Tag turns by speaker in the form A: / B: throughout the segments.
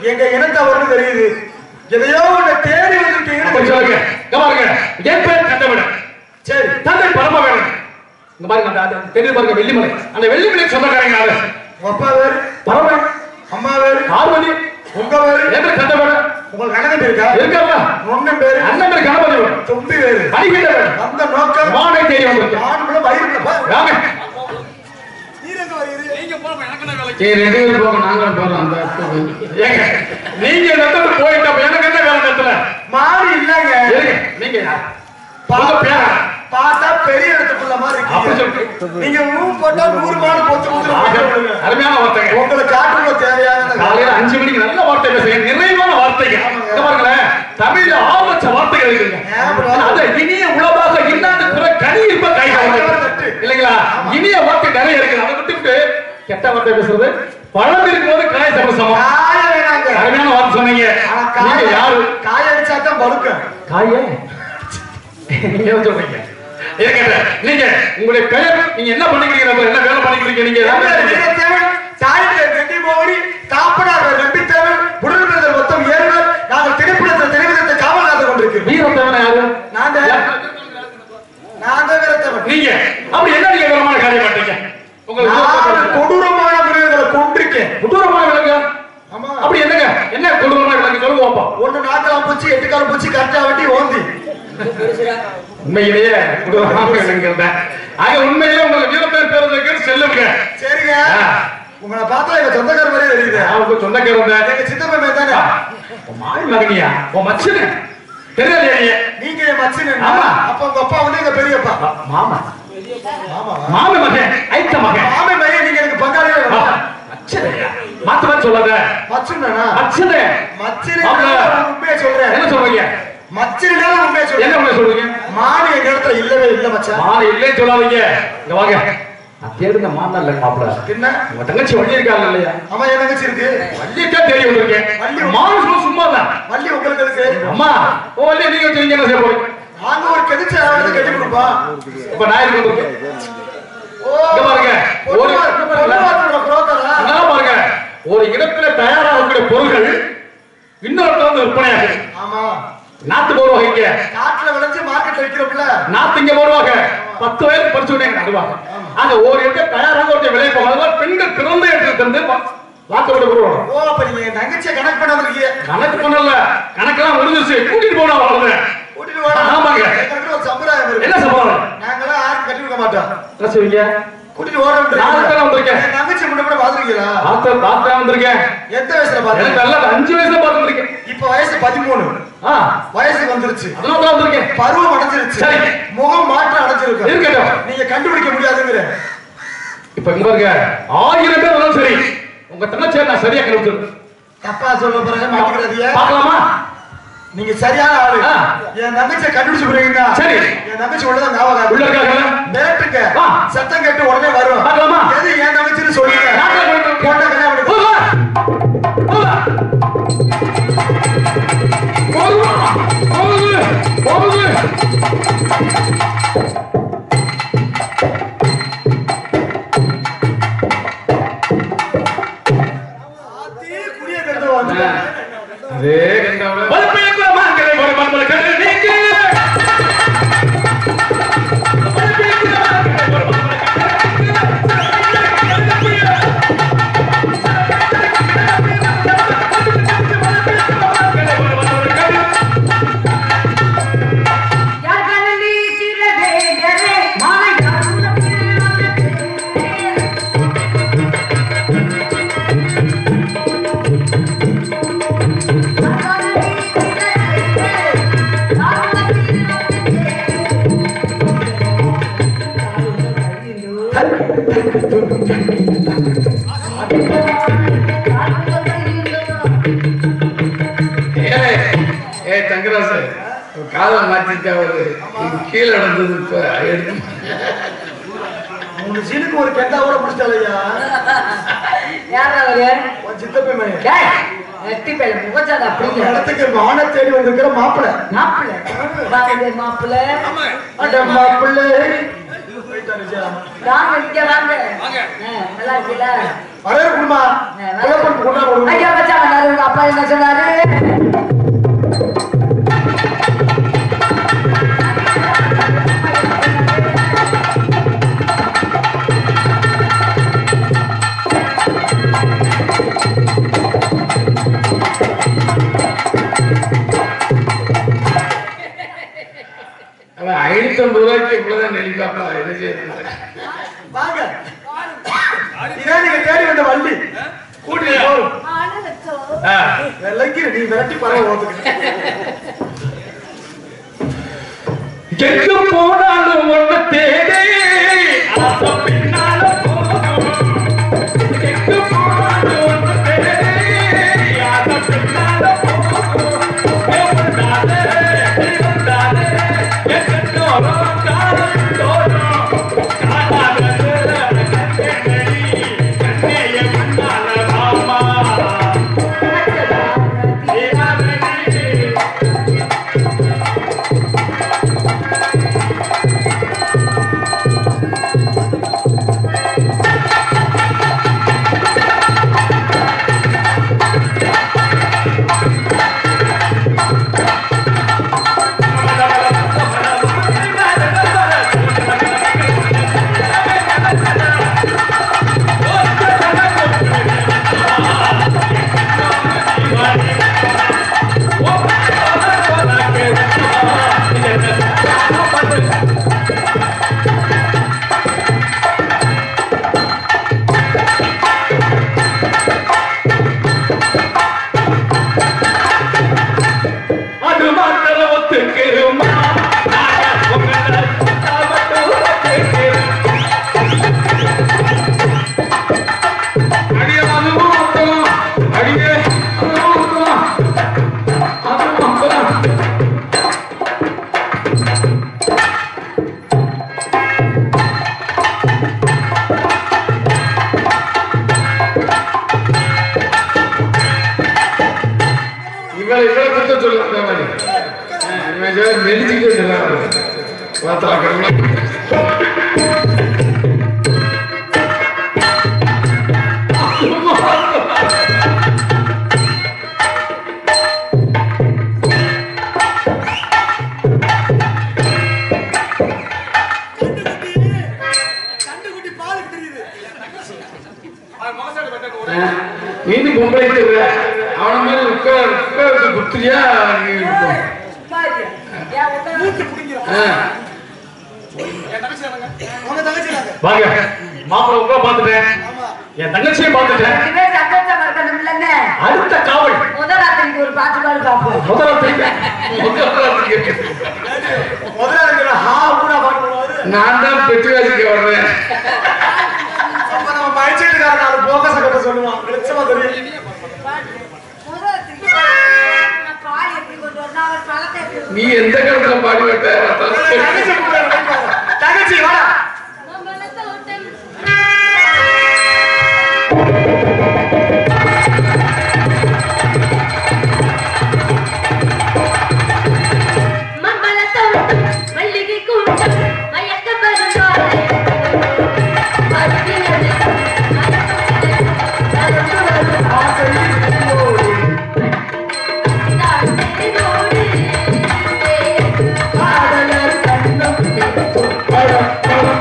A: எங்க இனத்தவர்னு தெரியுது எதையோ ஒண்ணு தேடி
B: அப்ப
A: வந்துட்டீங்கன்னு
B: சொல்லுங்க இங்க பாருங்க என் பேர் கண்டவிடன்
A: சரி
B: தந்தை பரமவேலன் இங்க பாருங்க அந்த அது தெரியுது பாருங்க வெள்ளிமலை அந்த வெள்ளிமலை சொந்தக்காரங்க யாரு
A: உங்க அப்பா வேறு
B: பரமன்
A: அம்மா வேறு
B: பார்வதி
A: உங்க வேறு
B: என் பேர் கண்டவிடன்
A: உங்களுக்கு அண்ணன் இருக்கா
B: இருக்காங்களா
A: ஒண்ணு பேரு
B: அண்ணன் பேர் கணபதி வேலன்.
A: தும்பி வேறு
B: பணிகின்றவன்
A: அந்த நோக்கம்
B: மானை தேடி வந்திருக்கேன்
A: ஆண்களை வயிறுல பா.
B: ராமே
A: நீரங்க வயிறு
C: சரி ரெண்டு பேரும் போக நாங்களும் போறோம் அந்த இடத்துக்கு.
B: ஏங்க நீங்க இந்த இடத்துல போயிட்டு அப்ப எனக்கு என்ன வேலை இந்த இடத்துல
A: மாறி இல்லங்க
B: இருங்க நீங்க யார் உங்க பேரா
A: பார்த்தா பெரிய இடத்துக்குள்ள மாதிரி
B: அப்படி
A: இருக்கீங்க
B: சொல்றீங்க.
A: நீங்க ஊ போட்டா நூறு மாடு போச்சு போச்சு
B: அருமையான வார்த்தைங்க
A: உங்களை காட்டுக்குள்ள தேவையான
B: காலையில அஞ்சு மணிக்கு நல்ல வார்த்தை பேசுங்க நிறைவான வார்த்தைங்க இங்க பாருங்களேன் தமிழ்ல ஆரம்பிச்ச வார்த்தைகள் இருக்குங்க அது இனிய உளவாக இன்னாத பிற கனி இருப்ப கை இல்லைங்களா இனிய வார்த்தை நிறைய இருக்குது அதை விட்டுவிட்டு கெட்ட வார்த்தை பேசுறது பழம் இருக்கும்போது காய் சமசமம்
A: காய வேணாங்க
B: அருமையான வார்த்தை சொன்னீங்க
A: ஆனா
B: நீங்க
A: காய
B: யாரு
A: காய அடிச்சா தான் பழுக்க
B: காயே நீங்க என்ன சொல்றீங்க இருக்கட்ടെ நீங்க உங்களுடைய பெயர் நீங்க என்ன பண்ணிக்கிறீங்க அப்ப என்ன வேலை பண்ணிக்கிறீங்க நீங்க என்ன பண்ணிக்கிறீங்க?
A: தாயின் கண்டி மோடி காப்பனார் நம்பித்தேவன் புடல்பிரதர் மொத்தம் ஏழுவர் நாங்கள் திரைப்படத்தில் தெரிவித்த காவல் காத்துக் கொண்டிருக்கிறோம்
B: வீரத்தேவனை யாரு
A: நான் தான் நான் தான் வீரத்தேவன்
B: நீங்க அப்படி என்ன நீங்க விதமான காரியம் பண்றீங்க
A: நான்
B: உங்களுக்கு
A: கொடூரமான மிருகங்களை கொண்டிருக்கேன்
B: கொடூரமான விலங்கு
A: ஆமா
B: அப்படி என்னங்க என்ன கொடூரமான விலங்கு சொல்லுங்க பாப்பா
A: ஒண்ணு நாக்கலாம் பூச்சி எட்டு காலம் பூச்சி கரெக்டா வட்டி ஓந்தி
B: உண்மையிலேயே கொடூரமான விலங்கு ஆக உண்மையிலேயே உங்களுக்கு வீரத்தேவன் பேர் வைக்கிறது செல்லுங்க
A: சரிங்க
B: ஆ.
A: உங்களை பார்த்தா எங்க சொந்தக்கார மாதிரியே தெரியுது
B: அவருக்கு சொந்தக்காரங்க
A: எங்க சித்தப்பா தானே
B: உன் மாமி மகனியா உன் மச்சனு தெரியலையா நீ?
A: நீங்க என் மச்சினு
B: ஆமா.
A: அப்ப உங்க அப்பா வந்து எங்க பெரியப்பா
B: ஆ, மாமா
A: ஆமா
B: மாமி மகன் ஐத்த மகன்
A: மாமே மையம் நீங்க எனக்கு பங்காளியே
B: ஆ,
A: வேணும்.
B: மச்சனையா மாத்து மாத்து சொல்லாத
A: மச்சுனானா
B: மச்சனே
A: மச்சினு
B: மாப்பிள.
A: உண்மையை சொல்றேன்
B: என்ன சொல்றீங்க
A: மச்சினா உண்மையை
B: என்ன
A: சொல்றேன்
B: உண்மை சொல்றீங்க
A: மாடு எங்க இடத்துல இல்லவே இல்ல மச்சான்
B: மாலை இல்லைன்னு சொல்லாதீங்க இங்க வாங்க நான் தேடுங்க மாமா இல்ல மாப்பிள
A: என்ன
B: உங்க தங்கச்சி வள்ளி இருக்காங்க இல்லையா
A: அவன் என் தங்கச்சி இருக்கு
B: வள்ளிக்கே தேடி வந்திருக்கேன்
A: வள்ளி.
B: மானு சொல்ல சும்மா தான்
A: வள்ளி உங்களுக்கு இருக்கு
B: அம்மா ஓ வள்ளி நீங்க வச்சிருக்கீங்க என்ன செய்ய போறீங்க
A: நாங்க ஒரு கெதிச்ச வந்து கட்டி கொடுப்போம்
B: இப்ப நான் இருக்கு வந்திருக்கேன்
A: ஓ
B: இங்க பாருங்க. ஒரு-
A: பொண்ணு வார்த்தை- பொண்ணு வார்த்தையோட புரோக்கரா?
B: நல்லா பாருங்க ஒரு இடத்துல தயாராகக்கூடிய பொருட்கள் இன்னொரு வந்து விற்பனையாகுது
A: ஆமா
B: நாத்து போடுவாங்க இங்க
A: காட்டுல விளைஞ்சு மார்க்கெட்ல விக்கிறோம்ல
B: நாத்து இங்க போடுவாங்க பத்து வயது படிச்சு விட்டு நடுவாங்க அங்க ஒரு இடத்துல தயாராக ஒரு விலை போகாத பெண்கள் பிறந்த இடத்துல இருந்து வாக்கப்பட வருவாங்க
A: ஓ அப்ப நீங்க என் தங்கச்சியை கணக்கு பண்ண வந்திருக்கீங்க
B: கணக்கு பண்ணல கணக்கெல்லாம் முடிஞ்சிருச்சு கூட்டிட்டு போனா அவ்வளவுதான்
A: கூட்டிட்டு வாடா
B: ஆமாங்க.
A: எங்களுக்கு ஒரு சம்பிரதாயம் இருக்கு
B: என்ன சம்பளம்
A: நாங்களாம் யாரும் கட்டி கொடுக்க மாட்டோம்
B: என்ன செய்வீங்க
A: கூட்டிட்டு ஓட
B: நான் தானே வந்திருக்கேன்.
A: என் தங்கச்சி முன்ன கூட பாத்துருக்கீங்களா
B: பார்த்து பார்த்தா வந்திருக்கேன்
A: எந்த வயசுல
B: எனக்கு
A: பாத்தீங்க
B: நல்லா அஞ்சு வயசுல பார்த்து வந்திருக்கேன்
A: இப்ப வயசு பதிமூணு
B: ஆ
A: வயசு வந்துருச்சு
B: அதனால தான் வந்திருக்கேன்
A: பருவம் அடைஞ்சிருச்சு
B: சரி.
A: முகம் மாற்றம் அடைஞ்சிருக்கு
B: இருக்கட்டும்.
A: நீங்க கண்டுபிடிக்க முடியாதுங்கிற
B: இப்ப இங்க பாருங்க ஆயிரம் பேர் வந்தாலும் சரி உங்க தங்கச்சியை நான் சரியா கண்டுபிடிச்சிருக்கேன்
A: தப்பா சொல்ல பிறகு மாட்டிக்கிறதைய
B: பார்க்கலாமா
A: நீங்க சரியான ஆளு
B: ஆ.
A: என் தங்கச்சியை கண்டுபிடிச்சு போறீங்கன்னா
B: சரி.
A: என் தங்கச்சி உள்ளதான் ஞாபகம்
B: உள்ள இருக்காங்களா
A: மிரட்டுங்க
B: ஆ.
A: சத்தம் கேட்டு உடனே வரும்
B: பார்க்கலாமா?
A: எது என் தங்கச்சின்னு சொல்லுங்க
B: நாட்டுல போயிட்டு
A: போட்டா கல்யாணம் பண்ணி-
B: போங்க. போங்க. போங்க. போங்க. போங்க.
A: ஆத்தி, குடிய கெடுத்து வந்துட்டேன்.
C: அதே கண்டாவில
B: வலுப்பையக்குள்ள மான்களை ஒரு மண்புல கண்டு நீக்கு. வலுப்பையக்குள்ள மான்களை ஒரு மண்புல கண்டு நீக்கு.
D: யாழ்ப்பாணி சிறவேடரே மாலையாருள்ள
C: ஏய், ஏய் தங்கராசு காலம் மாத்திட்டு அவரு இது கீழே நடந்தது இப்ப எடுத்து
A: மூணு சீனுக்கு ஒரு கெண்டா கூட முடிச்சாலையா
D: யாரா அவரு
A: உன் சித்தப்பை மையன்
D: டேய் எட்டி பேல முகச்சாத அப்படிங்க
A: இடத்துக்கு மான தேடி வந்திருக்கிற மாப்பிள
D: மாப்பிள்ள வாங்க மாப்பிள்ள
A: அட மாப்பிள்ள
D: வாங்க இங்க வாங்க ஆ, நல்லா இருக்கீங்களா
A: வரவே குடுமா
D: ஆ,
A: குழப்பம் கொண்டா
D: ஐயா மச்சான் வந்தாரு உங்க அப்பா என்ன
C: செய்யறது
A: வாங்க இதான் நீங்க தேடி வந்த வள்ளி
B: கூட்டிட்டு
A: போதும்.
B: ஆ.
A: விலைக்கு நீ விரட்டி பரவ ஓதுக்கு
B: எங்க போனாலும் ஒண்ணு தேடி ஆசை பின்னால போகும். எங்க போனாலும் ஒண்ணு தேடி ஆசை பின்னால போகும். ஏவந்தானே, ஏவந்தானே, என் கண்ணோரம் காலம் தோறும். காணாதது கண்ணடி, கண்ணே என் கண்ணால வாமா. ஏவாதடி, அது மாத்திர ஒத்துக்கிறோமா அடியே அதுவும் ஒத்தலாம் அடியே அதுவும் ஒத்தலாம் அதுவும் ஒத்தலாம்
C: இவளை இவளை குத்த சொல்லு அந்த மாதிரி ஆ, இவன் ஏதோ மெடிச்சுக்கிட்டு இருக்கிறான் பார்த்தா கடவுளா.
A: கண்டுகுட்டி பாலுக்கு தெரியுது
C: ஆ, மீண்டும் பொம்பளை தெரியல அவன மாதிரி உட்கார் உட்கார்ந்து குத்துறியா நீ இருக்கும். ஆ,
A: உங்க தங்கச்சி நாங்க
B: வாங்க மாப்பிள்ள உங்களை பார்த்துட்டேன்
A: ஆமா
B: என் தங்கச்சியை பார்த்துட்டேன்
D: இதுவே சந்தோஷமா இருக்கணும்லன்னு
B: அடுத்த காவல்
D: முதல் ராத்திரிக்கு ஒரு பாட்டு பாடு பார்ப்போம்
B: முதல்ல திருப்பி
C: உட்கார்ந்து கேட்குது.
A: முதல்ல இருக்கிற ஹா ஊனா பாட்டு போடுவாரு
C: நான் தான் பெற்று வாசிக்க வர்றேன்
A: அப்ப நம்ம பயிற்சிட்டுக்காரன் நாலு போக்கஸ கட்ட சொல்லுவான் வெளிச்சமா தெரியும்
D: முதல் ராத்திரிக்கு நான் பால் எப்படி கொண்டு வரணும் அவர் பழத்தை எப்படி கொண்டு
C: நீ எந்த காலத்துல பாடி விட்ட
A: தங்கச்சி கூப்பிடுறாரு, வைப்பாங்க. தங்கச்சி வாடா
E: மங்களத்தோட்டம் மல்லிகை கூட்டம் மயக்க வருவாரே மறுபினது
C: ஆ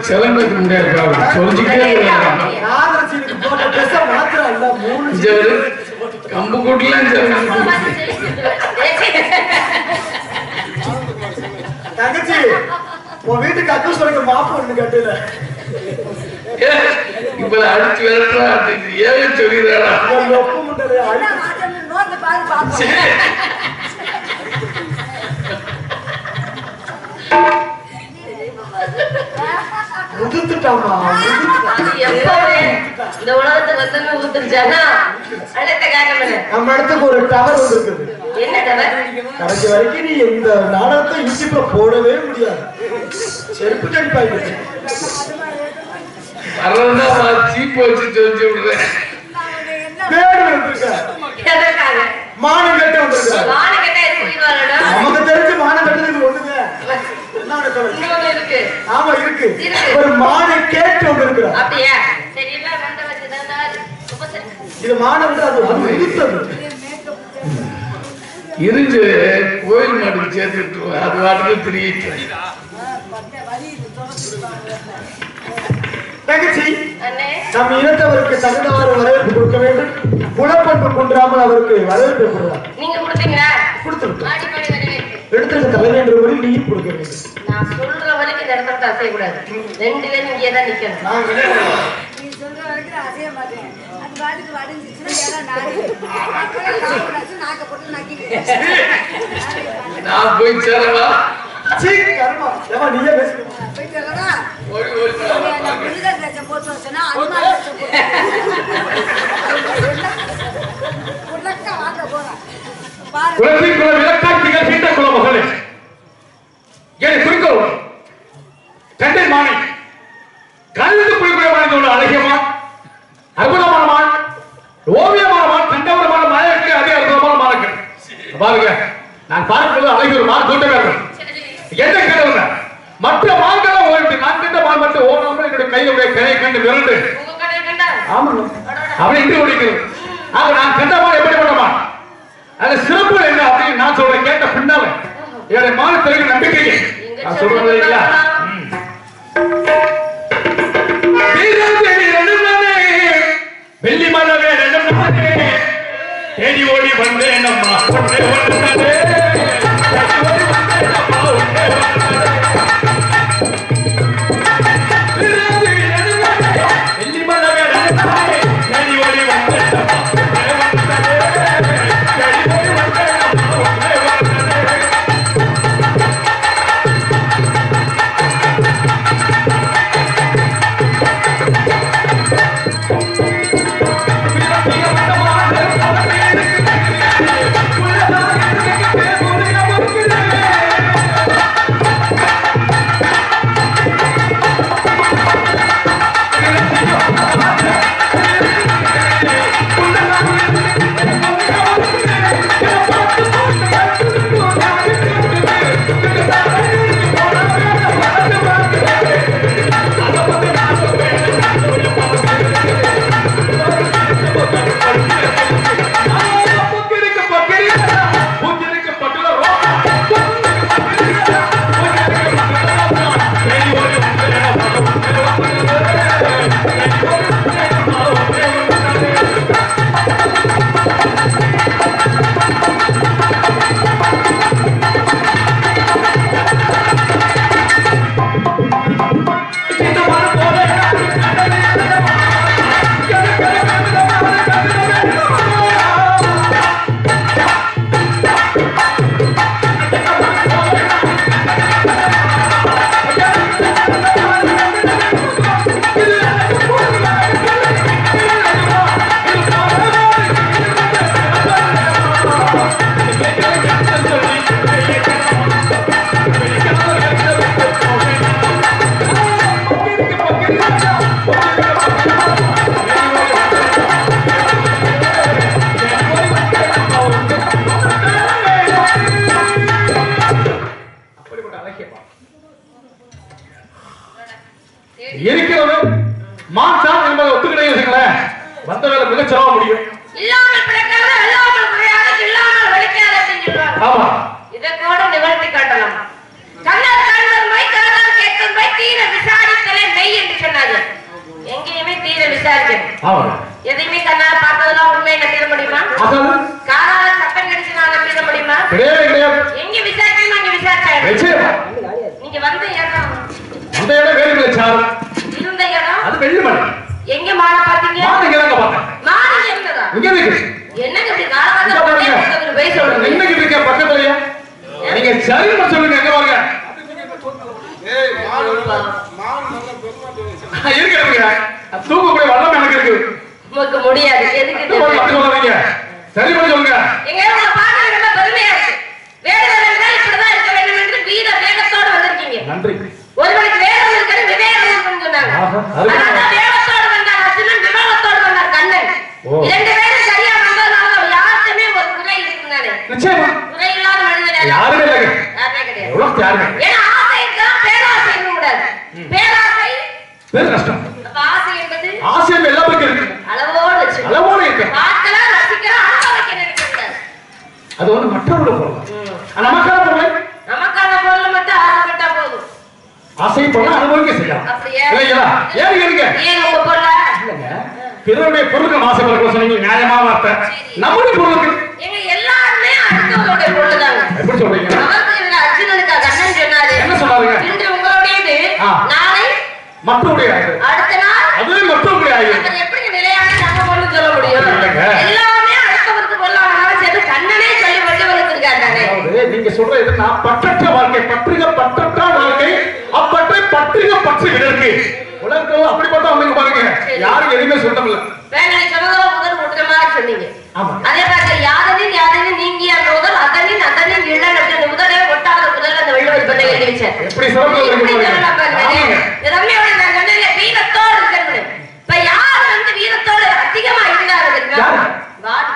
C: சிலம்புக்கு முடியாது பாரு. சொல்லிக்கிட்டே இருக்காங்க.
A: நாதர் சீனுக்கு போட்ட ட்ரெஸ்ஸை மாத்திரம் இல்ல மூணு
C: இங்க ஒரு கம்பு கூட்டலாம் சிலம்பு
A: தங்கச்சி உன் வீட்டுக்கு அக்கு சொல்லுங்க மாப்பு ஒண்ணு கட்டுல
C: இப்ப அடிச்சு விரட்டுறா ஏன் சொல்லிடுறாடா
A: உன் ஒப்பு முண்டலை அடி
D: என்ன மாட்டேன்னு நோட்ல பாரு பாப்போம்.
A: முதுத்துட்டாமா முதுத்துட்டா.
F: அது எப்பவுமே இந்த உலகத்துக்கு வந்தமே ஊத்துருச்சானா அடுத்த காரணம்
A: நம்ம இடத்துக்கு ஒரு டவர் வந்திருக்குது
F: என்ன கதை
A: கடைசி வரைக்கும் நீ இந்த நாடகத்தை யூடியூப்ல போடவே முடியாது செருப்பு கடிப்பாயிடுச்சு
C: வர்றதா சீப்பு வச்சு சொல்லி விடுறேன்
A: வேடு வந்திருக்க
F: எதற்காக
A: மானம் கட்டு வந்திருக்க
F: வானு கேட்டா இது சொல்லிடுவாங்கடா
A: நமக்கு தெரிஞ்சு மானம் கட்டுறது இது ஒண்ணுங்க என்ன உனக்கு கவலை?
F: இன்னொன்னு இருக்கு
A: ஆமா இருக்கு
F: இருக்கு.
A: ஒரு மானை கேட்டு வந்திருக்கிற
F: அப்படியா சரி எல்லாம் மண்ட வச்சுதான் ரொம்ப சரி
A: இது மானம் வந்து அது அது உடுத்தது
C: இருந்து கோயில் மாட்டுக்கு சேர்த்து விட்டுருவேன் அது வாட்டுக்கு திரியிட்டு
A: தங்கச்சி
F: அண்ணே
A: நம் இனத்தவருக்கு தகுந்தவாறு வரவேற்பு கொடுக்க வேண்டும் குணப்பண்பு குன்றாமல் அவருக்கு வரவேற்பு கொடுக்கலாம்
F: நீங்க கொடுத்தீங்களா
A: கொடுத்து விட்டு
F: ஆடிப்பாடி வரவேற்பு
A: எடுத்துக்கு தலைமை என்ற முறையில் நீர் கொடுக்க வேண்டும்
F: நான் சொல்ற வரைக்கும் இந்த இடத்துல அசையக்கூடாது ரெண்டு பேரும் இங்கே தான் நிக்கணும்
A: நான் விளையாடுவேன்.
D: நீ சொல்ற வரைக்கும் நான் அசைய மாட்டேன் அது பாட்டுக்கு வடிஞ்சிச்சுன்னா ஏன்னா நாக்கு அப்பெல்லாம் காப்பிடாச்சு நாக்க போட்டு நக்கிக்கிறேன்
C: நான் போய் சேரவா
A: சீ, கர்மா. ஏம்மா, நீயே பேசுங்க.
D: போயிட்டு வரவா?
C: ஓடி ஓடி
D: நான் புனிதர் வேஷம் போட்டு வச்சேன்னா அனுமார் வேஷம் போட்டு உனக்கா வாங்க போறேன் பாரு
B: குலத்தின் குல விளக்காய் திகழ்கின்ற குல மகளே என் குறிக்கோள் கண்டை மானை கலந்து குளிக்குள்ள ஒரு அழகியமான் அற்புதமான மான் ஓவியமான மான் கண்டவரமான மாயக்கு அதே அற்புதமான மானக்கள் பாருங்க நான் பார்க்கும்போது அழகிய ஒரு மான் கூட்டக்காரர்கள் என்ன கேட்டவங்க மற்ற மான்களை ஓடிட்டு நான் கண்ட மான் மட்டும் ஓடாமல் என்னுடைய கையிலுடைய கரை கண்டு விரண்டு
F: உங்க கடை கண்டா
A: ஆமாங்க.
B: அவன் இன்று ஓடிக்கிறது ஆக நான் கண்ட மான் எப்படிப்பட்ட மான் அது சிறப்பு என்ன அப்படின்னு நான் சொல்றேன் கேட்ட பின்னால என்னுடைய மானத்திற்கு நம்பிக்கை நான் சொல்றது இல்லையா ம். வீரத்தே நடுவனே, வெள்ளி மலவே நடுவனே, தேடி ஓடி வந்தேன் அம்மா ஒன்றே ஒன்றே. தேடி ஓடி வந்தேன் அம்மா, ஒன்றே ஒன்றே. வீரத்தே நடுவனே, வெள்ளி மலவே நடுவனே, தேடி ஓடி வந்தேன் அம்மா, ஒன்றே ஒன்றே. தேடி ஓடி வந்தேன் அம்மா, ஒன்றே ஒன்றே. அப்படிப்பட்ட அழகிய பாடல். இருக்கிறது மான்சான் என்பதை ஒத்துக்கிட்டீங்களேன் வந்த வேலை மிகச்சிறவா முடியும்
F: இல்லாமல் பிழைக்காத இல்லாமல் குறையாத இல்லாமல் வலிக்காத அப்படின்னு சொல்லுவாங்க
B: ஆமா
F: இதை கூட நிவர்த்தி காட்டலாம் கண்ணர் கண்வர் மை காதால் கேட்கும் மை தீர விசாரித்தலை
B: ஆமாங்க
F: எதையுமே கண்ணால பார்த்ததெல்லாம் உண்மையை நம்பிட முடியுமா
B: அதாவது
F: காலால சட்டம் கடிச்சு நான் நம்பிட முடியுமா
B: கிடையவே கிடையாது
F: எங்க விசாரிக்கணும் அங்க விசாரிச்சாரு
B: நிச்சயமா
F: நீங்க வந்த இடம்
B: அந்த இடம் வேலுமலை சார்
F: இருந்த இடம்
B: அது வெள்ளிமலை
F: எங்க மாலை பாத்தீங்க
B: மாடு இங்க தாங்க பார்த்தேன்
F: மாலை இருந்ததா
B: இங்க இருக்கு
F: என்னங்க இப்படி
B: இங்க
F: காலவாத
B: பாருங்க
F: போய் சொல்றீங்க
B: நின்னுக்கு இருக்க பக்கத்துலயா நீங்க சரின்னு சொல்லுங்க எங்க பாருங்க இருக்கு இருக்குங்க தூக்கக்கூடிய வல்லம் எனக்கு இருக்கு
F: உங்களுக்கு முடியாது எதுக்கு
B: இது ஒரு அப்படி சொல்லாதீங்க சரி பண்ணி சொல்லுங்க
F: எங்க உங்களை பார்க்கறது ரொம்ப பெருமையா இருக்கு வேடுவர் என்றால் இப்படிதான் இருக்க வேண்டும் என்று வீர வேகத்தோடு வந்திருக்கீங்க
B: நன்றி
F: ஒருவனுக்கு வேகம் இருக்கிறது விவேகம் இருக்குன்னு சொன்னாங்க
B: ஆஹா, அருமை.
F: அதனால வேகத்தோடு வந்தார் அர்ஜுனன் விவேகத்தோடு வந்தார் கண்ணன்
B: ஓ.
F: இரண்டு பேரும் சரியா வந்ததுனால அவர் யாருக்குமே ஒரு குறை இருக்குனாரு
B: நிச்சயமா
F: குறை இல்லாத மனிதன் யாரும்
B: யாருமே இல்லைங்க
F: யாருமே கிடையாது
B: எவ்வளவு யாருமே
F: ஏன்னா ஆசை இருக்கலாம் பேராசை இருக்க கூடாது பேராசை
B: பேர் கஷ்டம்
F: அப்ப ஆசை என்பது
B: ஆசியம் எல்லாத்துக்கும் இருக்கு
F: அளவோடு வச்சு
B: அளவோடு இருக்கு
F: பார்க்கலாம் ரசிக்கலாம் அனுபவிக்க நினைக்க கூடாது
B: அது வந்து மற்றவரோட பொருள் நமக்கான பொருள்
F: நமக்கான பொருள் மட்டும் ஆசைப்பட்டா போதும்
B: ஆசை பொருள் அனுபவிக்க செய்யலாம்
F: அப்படியே
B: இல்லைங்களா ஏன் இருங்க
F: ஏன் உங்க பொருள
B: இல்லைங்க பிறருடைய பொருளுக்கு ஆசைப்பட சொன்னீங்க நியாயமா வார்த்தை நம்முடைய பொருளுக்கு
F: எங்க எல்லாருமே அடுத்தவங்களுடைய பொருள் தாங்க
B: எப்படி சொல்றீங்க
F: அவருக்கு இல்ல அர்ஜுனனுக்கு கண்ணன் சொன்னாரு
B: என்ன சொன்னாருங்க?
F: இன்று உங்களுடையது
B: ஆ.
F: நாளை
B: மற்றவருடைய ஆயுதம்
F: அடுத்த நாள்
B: அதுவே மற்றவருடைய ஆயுதம்
F: அவர் எப்படி நிலையான நம்ம பொருள் சொல்ல முடியும்
B: இல்லைங்க. எல்லாமே
F: எல்லாமே அடுத்தவருக்கு பொருளானாலும் சேர்த்து கண்ணனே சொல்லி வள்ளுவனுக்கு இருக்காரு தானே
B: அதாவது நீங்க சொல்ற இது நான் பற்றற்ற வாழ்க்கை பற்றுக பற்றற்ற வாழ்க்கை அப்பற்றை பற்றுக பற்று விடற்கு உலகம் அப்படிப்பட்ட அவங்க பாருங்க யாரும் எதுவுமே சொல்லமில்ல
F: வேலை சொன்னதோ முதல் முற்றமா சொன்னீங்க
B: ஆமா.
F: அதே மாதிரி யாதனின் யாதனின் நீங்கிய முதல் அதனின் அதனின் இளன் அப்படின்னு முதலே ஒட்டாத முதல் அந்த வள்ளுவர் பண்ண எழுதி வச்சார்
B: எப்படி சிறப்பு
F: இப்படி
B: இருக்கு
F: சொல்லலாம் பாருங்க.
B: ஆமாங்க.
F: ரம்யாவோட நான் சொன்னேன் வீரத்தோடு இருக்கிறது இப்ப யார் வந்து வீரத்தோடு அதிகமா இருந்தாரு தெரியுமா
B: யாரு?
F: வாலி.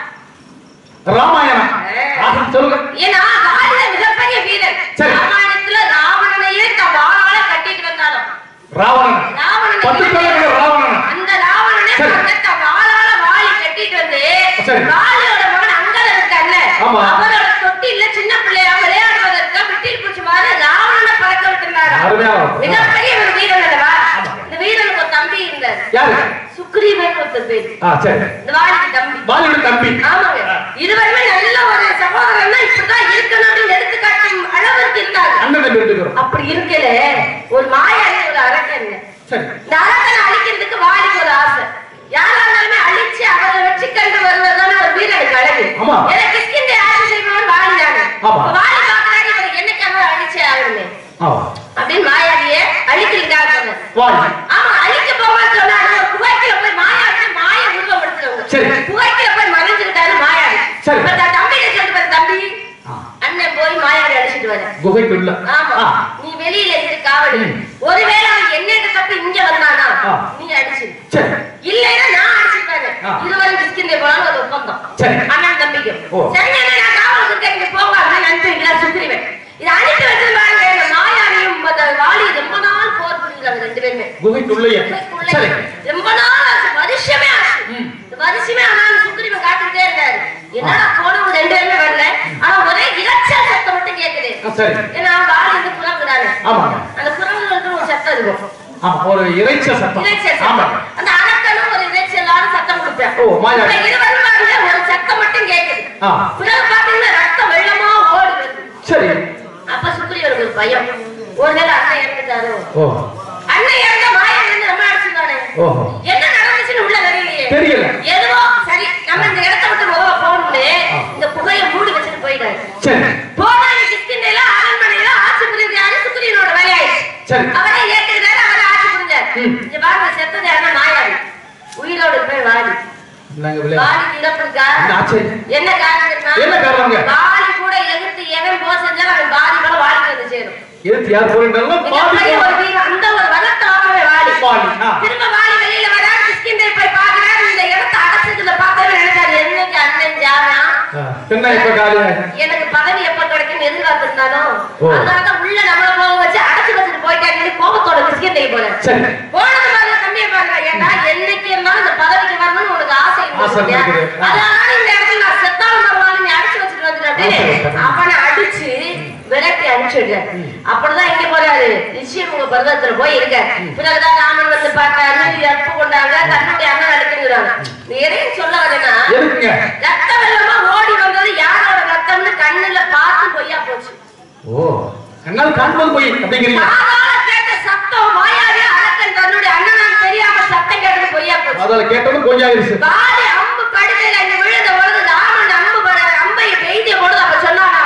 B: ராமாயணம் ஆஹா, சொல்லுங்க
F: ஏன்னா வாலிதான் மிகப்பெரிய வீரன்
B: சரி.
F: ராமாயணத்துல ராவணனையே தன் வாளால கட்டிட்டு வந்தாலும்
B: ராவணன்
F: ராவணனை
B: பத்து பேர் ராவணன்
F: அந்த ராவணனே
B: சரி.
F: பாருங்க, தன் வாளால வாளி கட்டிட்டு வந்து
B: சரி.
F: வாலியோட மகன் அங்கத இருக்கான்ல
B: ஆமா.
F: அவரோட தொட்டில சின்ன பிள்ளையா விளையாடுவதற்கு விட்டில் பூச்சி மாதிரி ராவணனை பறக்க விட்டுருந்தாரு
B: அருமையான வார்த்தை.
F: மிகப்பெரிய ஒரு வீரன் அல்லவா இந்த வீரனுக்கு ஒரு தம்பி இருந்தார்
B: யாரு
F: சுக்ரீவன் ஒருத்தர் பேர்
B: ஆ சரி
F: இந்த வாலிக்கு தம்பி
B: பாலிவுட் தம்பி
F: ஆமாங்க இருவருமே நல்ல ஒரு சகோதரன்னா இப்படிதான் இருக்கணும் அப்படின்னு எடுத்துக்காட்டும் அளவுக்கு இருந்தாங்க
B: அண்ணன் தம்பி ரெண்டு பேரும்
F: அப்படி இருக்கல ஒரு மாயாண்டி ஒரு அரக்கன்
B: சரி
F: இந்த அரக்கனை அழிக்கிறதுக்கு வாலிக்கு ஒரு ஆசை யாரா இருந்தாலுமே அழிச்சு அவரை வச்சு கண்டு வருவதுதானே ஒரு வீரனுக்கு அழகு
B: ஆமா.
F: எனக்கு கிஷ்கிந்தை ஆட்சி செய்பவன் வாலி தானே
B: ஆமா.
F: இப்ப வாலி பாக்குறாரு இவரை என்னைக்காக அழிச்சே ஆகணுமே
B: ஆமா
F: அப்படின்னு மாயாவியே அழிக்கிறீங்களா சொன்னார்
B: வாலி
F: ஆமா அழிக்க போவான்னு சொன்னாரு ஒரு குவைக்கில போய் மாயாவி மாய உருவம் எடுத்துறவங்க
B: சரி.
F: குவைக்கில போய் மறைஞ்சுக்கிட்டாரு மாயாவி
B: சரி.
F: இப்ப தன் தம்பி சொல்லிட்டு பாரு, தம்பி
B: ஆ.
F: அண்ணன் போய் மாயாவி அழிச்சிட்டு வர
B: குகைக்குள்ள
F: ஆமா
B: ஆ.
F: நீ வெளியில இரு காவல்
B: ம்.
F: ஒருவேளை அவன் என்னட்டு தப்பி இங்க வந்தானா
B: ஆ.
F: நீ அடிச்சிரு
B: சரி
F: இல்லைன்னா நான் அடிச்சிருப்பேன்
B: ஆ.
F: இதுவரை கிஸ்கிந்தே போனாலும் ஒரு ஒப்பந்தம்
B: சரி.
F: அண்ணன் தம்பிக்கு
B: ஓ.
F: சரி அண்ணன், நான் காவல் இருக்கேன் இங்க போங்க அப்படின்னு அனுப்பி வைக்கிறார் சுக்ரீவன் இது அனுப்பி வச்சிருந்தாங்க இந்த மாயாவியும் அந்த வாலி ரொம்ப நாள் போர் புரிஞ்சாங்க ரெண்டு பேருமே
B: குகைக்குள்ளேயே
F: குகைக்குள்ள
B: சரி
F: ரொம்ப நாள் ஆச்சு வருஷமே ஆச்சு இந்த வருஷமே ஆனாலும் சுக்ரீவன் காத்துக்கிட்டே இருந்தாரு என்னடா போனவங்க ரெண்டு பேருமே வரல ஆனா ஒரே இரைச்சல் சத்தம் மட்டும் கேக்குது
B: ஆ, சரி
F: ஏன்னா வாலி வந்து குரங்குதானே
B: ஆமாங்க
F: அந்த குரங்குகளுக்கு ஒரு சத்தம் இருக்கும்
B: ஆமா ஒரு இறைச்ச சத்தம்
F: இரைச்சல்
B: ஆமா
F: சத்தம் அந்த அரக்கனும் ஒரு இரைச்சலான சத்தம் கொடுப்பேன்
B: ஓ, மாயா.
F: இப்ப இருவரும் பாருங்க, ஒரு சத்தம் மட்டும் கேக்குது
B: ஆ.
F: பிறகு பாத்தீங்கன்னா ரத்தம் வெள்ளமா ஓடி வருது
B: சரி
F: அப்ப சுக்ரீவனுக்கு ஒரு பயம் ஒருவேளை அண்ணன் இறந்துட்டாரோ
B: ஓ
F: அண்ணன் இறந்த மாயா இருந்து நம்ம அடிச்சுதானே
B: ஓஹோ
F: என்ன நடந்துச்சுன்னு உள்ள தெரியலையே
B: தெரியல
F: எதுவோ சரி நம்ம இந்த இடத்த விட்டு முதல்ல போகணும்னு இந்த புகையை மூடி வச்சுட்டு போயிட்டாரு
B: சரி
F: போனா கிஷ்கிந்தையில அரண்மனையில ஆட்சி புரிஞ்சாரு சுக்ரீவனோட வேலையாயிடுச்சு
B: சரி
F: அவரே ஏத்துக்கிட்டாரு அவரே ஆட்சி புரிஞ்சாரு
B: ம்.
F: இங்க பாருங்க செத்தது யாருன்னா மாயாவி உயிரோடு போய் வாடி
B: நாங்க விளையாட
F: வாலிக்கு இறப்பு இருக்கா
B: என்ன ஆச்சரியம்
F: என்ன காரணம் தெரியுமா?
B: என்ன காரணங்க?
F: வாலி கூட எதிர்த்து எவன் போர் செஞ்சாலும் அவன் பாதி கூட வாலிக்கு வந்து சேரும்
B: எதிர்த்து யார் போறீங்களோ பாதி
F: மிகப்பெரிய ஒரு வீரன், அந்த ஒரு வரத்தாகவே வாலி
B: வாலி, ஆ.
F: திரும்ப வாலி வெளியில வரா கிஷ்கிந்தை போய் பாக்குறாரு இந்த இடத்தை அடைச்சதுல பார்த்தாரு நினைச்சாரு என்னைக்கு அண்ணன் ஜானா
B: என்ன இப்ப காலியா
F: எனக்கு பதவி எப்ப கிடைக்கும் எதிர்பார்த்திருந்தானோ
B: ஓ.
F: அதனாலதான் உள்ள நம்மள போக வச்சு அடைச்சு வச்சுட்டு போயிட்டாங்க கோபத்தோட கிஷ்கிந்தை போல
B: சரி
F: போனது பாருங்க தம்பியை பாருங்க ஏன்னா என்னைக்கு இருந்தாலும் இந்த பதவிக்கு வரணும்னு உனக்கு ஆசை
B: ஆசை
F: இருந்தது
B: இருக்குது. ஆ.
F: அதனால இந்த இடத்துல நான் செத்தாலும் பரவாயில்ல நீ அடிச்சு வச்சுட்டு வந்துட்டு அப்படின்னு
B: ஆசை.
F: அவனை அடிச்சு விரட்டி அனுப்பிச்சுடுறாரு அப்படிதான் இங்க போறாரு நிச்சயம் உங்க பருவத்துல போய் இருக்க பிறகுதான் ராமன் வந்து பார்த்தாரு அற்பு கொண்டாங்க தன்னுடைய அண்ணன் அழுத்துங்கிறாங்க எதையும் சொல்ல வரேன்னா
B: எதுக்குங்க
F: ரத்த வெள்ளமா ஓடி வந்தது யாரோட ரத்தம்னு கண்ணுல பார்த்து பொய்யா போச்சு
B: ஓ என்னால் காண்பது போய் அப்படிங்கிறீங்க
F: காதால கேட்ட சத்தம் மாயாவே அரக்கன் தன்னுடைய அண்ணனான் தெரியாம சத்தம் கேட்டது பொய்யா போச்சு
B: அதில் கேட்டதும் கொஞ்சம்
F: காலி அம்பு படுக்கையில அங்க விழுந்த பொழுது ராமன் அம்பு பட- அம்பை பெய்திய பொழுது அப்ப சொன்னானா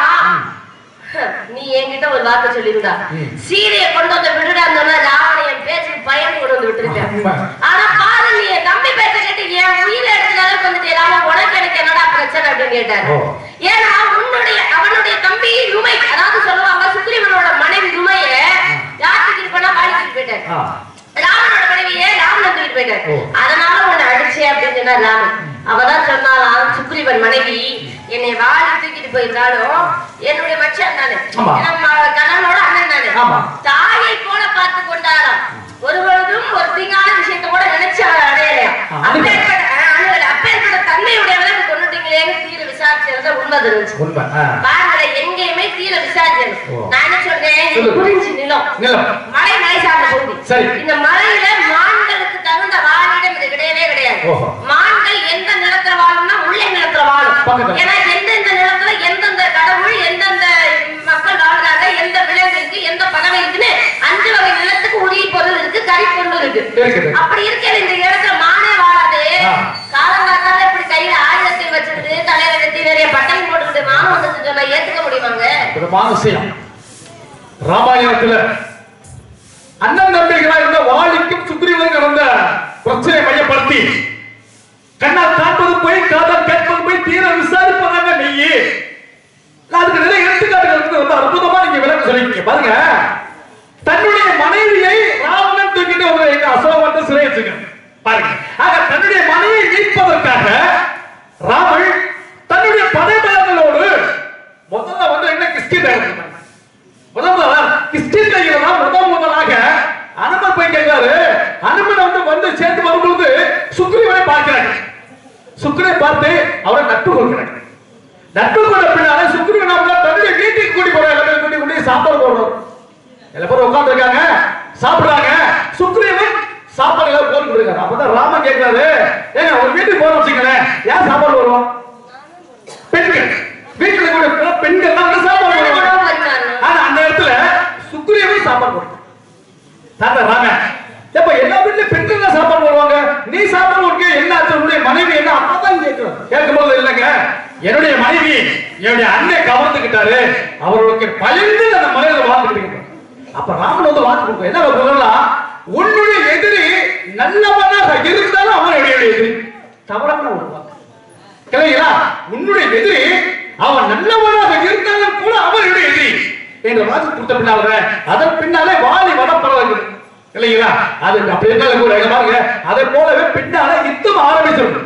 F: நீ என்கிட்ட ஒரு வார்த்தை சொல்லியிருந்தா சீதையை கொண்டு வந்து விடுடான்னு சொன்னா ராவணன் என் பேச்சுக்கு பயந்து கொண்டு வந்து விட்டுருக்கேன்
B: ஆமா.
F: ஆனா பாரு நீ என் தம்பி பேச்ச கேட்டு என் உயிரை எடுத்த அளவுக்கு வந்துட்டு ராம உனக்கு எனக்கு என்னடா பிரச்சனை அப்படின்னு கேட்டாரு
B: ஓ.
F: ஏன்னா உன்னுடைய அவனுடைய தம்பி ருமை அதாவது சொல்லுவாங்க சுக்ரீவனோட மனைவி ருமைய யார் தூக்கிட்டு போனா வாடி தூக்கிட்டு போயிட்டாரு
B: ஆ
F: ராமனோட மனைவியே ராமனை தூக்கிட்டு போயிட்டாரு
B: ஓ.
F: அதனால உன்னை அடிச்சே அப்படின்னு சொன்னா ராமன் அவதான் சொன்னாலாம் சுக்ரீவன் மனைவி என்னை வாடி தூக்கிட்டு போயிருந்தாலும் என்னுடைய மச்சான் தானே
B: ஆமா.
F: ஏன்னா ம- கணவனோட அண்ணன் தானே
B: ஆமா.
F: தாயை போல பார்த்து கொண்டாராம் ஒரு பொழுதும் ஒரு தீங்கான விஷயத்தை கூட நினைச்சு அவர் அடையலையா
B: ஆ,
F: அப்பேற்பட்ட ஆ, அணுகல அப்பேற்பட்ட தன்மையுடையவரை கொண்டுட்டீங்களேன்னு தீர விசாரிச்சது உண்மை தெரிஞ்சு
B: உண்மை ஆ.
F: பாருங்க எங்கேயுமே தீர விசாரிக்கணும்
B: ஓ.
F: நான் என்ன சொல்றேன் இது
B: சொல்லு.
F: குறிஞ்சி நிலம்
B: நிலம்
F: மலை மலை சார்ந்த பகுதி
B: சரி.
F: இந்த மலையில மான்களுக்கு தகுந்த வாழிடம் இது கிடையவே கிடையாது
B: ஓஹோ.
F: மான்கள் எந்த நிலத்துல வாழும்னா முல்லை நிலத்துல வாழும்
B: பக்கத்துல.
F: ஏன்னா எந்தெந்த நிலத்துல எந்தெந்த கடவுள் எந்தெந்த மக்கள் வாழ்றாங்க எந்த விலங்குக்கு எந்த பறவை இருக்குன்னு அஞ்சு வகை நிலத்துக்கு உயிர் பொருள் இருக்கு கறி பொருள் இருக்கு
B: இருக்குது.
F: அப்படி இருக்கிற இந்த இடத்துல மானே வாழாது
B: ஆ.
F: காலங்காத்தால இப்படி கையில ஆயுதத்தை வச்சுக்கிட்டு தலையில கட்டி நிறைய பட்டையும் போட்டுக்கிட்டு மானம் வந்துட்டு சொன்னா ஏத்துக்க முடியுமாங்க
B: அற்புதமான விஷயம் ராமாயணத்துல அண்ணன் தம்பிகளா இருந்த வாலிக்கும் சுக்ரீவனுக்கு நடந்த பிரச்சனையை மையப்படுத்தி கண்ணால் காண்பது போய் காதால் கேட்பது போய் தீர விசாரிப்பதாங்க நெய்யி அதுக்கு நிறைய எடுத்துக்காட்டுகள் இருக்கு ரொம்ப அற்புதமா நீங்க விளக்கம் சொல்லிருக்கீங்க பாருங்க தன்னுடைய மனைவியை ராவணன் தூக்கிட்டு ஒரு எங்க அசோகத்தை சிறை வச்சுக்க பாருங்க ஆக தன்னுடைய மனைவியை மீட்பதற்காக ராமன் தன்னுடைய படைபலங்களோடு முதல்ல வந்து என்ன கிறிஸ்டின் இருந்தாங்க முதல் முதல்ல கிறிஸ்டின் தான் முதல் முதலாக அனுமன் போய் கேட்கிறாரு அனுமன் வந்து வந்து சேர்த்து வரும்பொழுது சுக்ரீவனை பார்க்கிறாங்க சுக்ரீவனை பார்த்து அவரை நட்பு கொள்கிறாங்க நட்பு கொண்ட பின்னால சுக்ரீவன் அவங்கள தன்னுடைய வீட்டுக்கு கூட்டி போறாங்க எல்லாரும் கூட்டி கூட்டி சாப்பாடு போடுறோம் எல்லா பேரும் உட்கார்ந்து இருக்காங்க சாப்பிடுறாங்க சுக்ரீவன் சாப்பாடு எல்லாம் போட்டு இருக்காரு அப்பதான் ராமன் கேட்கிறாரு ஏங்க ஒரு வீட்டுக்கு போறோம் வச்சுங்களேன் யார் சாப்பாடு வருவோம் பெண்கள் வீட்டுல கூட இருக்கிற பெண்கள் தான் வந்து சாப்பாடு போடுவாங்க ஆனா அந்த இடத்துல சுக்ரீவன் சாப்பாடு போடுறான் தாத்தா ராம எப்ப எல்லா வீட்டுல பெண்கள் தான் சாப்பாடு போடுவாங்க நீ சாப்பாடு போடுங்க என்ன ஆச்சு உன்னுடைய மனைவி என்ன அப்பதான் கேட்கிறோம் கேட்கும்போது இல்லைங்க என்னுடைய மனைவி என்னுடைய அண்ணன் கவர்ந்துக்கிட்டாரு அவர்களுக்கு பயந்து அந்த மலையில வாழ்ந்துட்டு இருக்கேன் அப்ப ராமன் வந்து வாக்கு கொடுக்கும் என்ன சொல்லலாம் உன்னுடைய எதிரி நல்லவனாக இருந்தாலும் அவன் என்னுடைய எதிரி தவறான ஒரு வாக்கு இல்லைங்களா உன்னுடைய எதிரி அவன் நல்லவனாக இருந்தாலும் கூட அவனுடைய எதிரி என்ற வாக்கு கொடுத்த பின்னால அதன் பின்னாலே வாலி வனப்பறவை இல்லைங்களா அது அப்படி இருந்தாலும் கூட இங்க பாருங்க அதை போலவே பின்னால யுத்தம் ஆரம்பிச்சிடும்